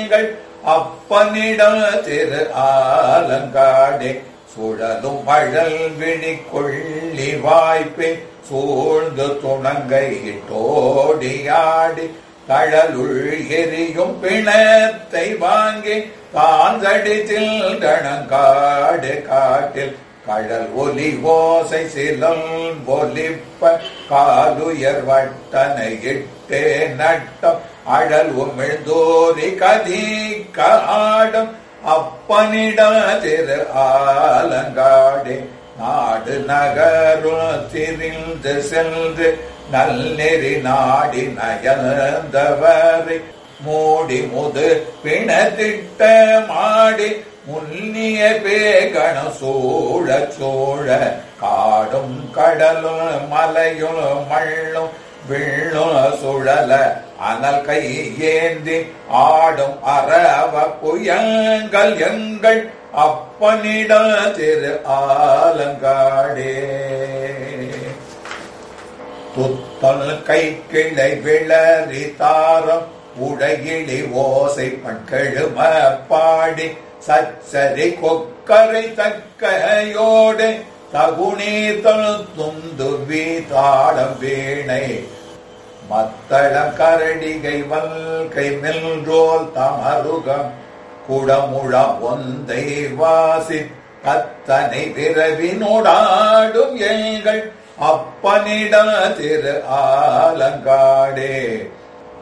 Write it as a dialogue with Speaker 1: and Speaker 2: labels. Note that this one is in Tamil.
Speaker 1: எங்கள் அப்பனிடம் திரு ஆலங்காடே சுழலும் மழல் விழி கொள்ளி வாய்ப்பை சூழ்ந்து துணங்கை இட்டோடியாடி தழலுள் எரியும் பிணத்தை வாங்கி தாந்தடித்தில் கணங்காடு காட்டில் கடல் ஒலி ஓசை சிலம் ஒலிப்ப காலுயர் வட்டனை இட்டே நட்டம் அழல் உமிழ்ந்தோரி கதிக்க ஆடும் அப்பனிட திரு ஆலங்காடே நாடு நகரும் திரிந்து சென்று நல்லெறி நாடி நயந்தவரை மூடி முது பிணத்திட்ட மாடி முன்னிய பேகண சூழ சூழ காடும் கடலும் மலையும் மள்ளும் விள்ளும் சுழல அனல் கை ஏந்தி ஆடும் அரவ புயங்கள் எங்கள் அப்பனிட திரு ஆலங்காடே துத்தல் கை கிளை விளறி தாரம் உடையிலி ஓசை பண்கெழும பாடி சச்சரி கொக்கரை தக்கையோடு தகுநீதல் துந்து வீதாளம் வீணை மத்தளம் கரடிகை வல்கை மெல்ரோல் தமருகம் குடமுழ ஒந்தை வாசி கத்தனை விரவினோடாடும் எங்கள் அப்பனிட திரு ஆலங்காடே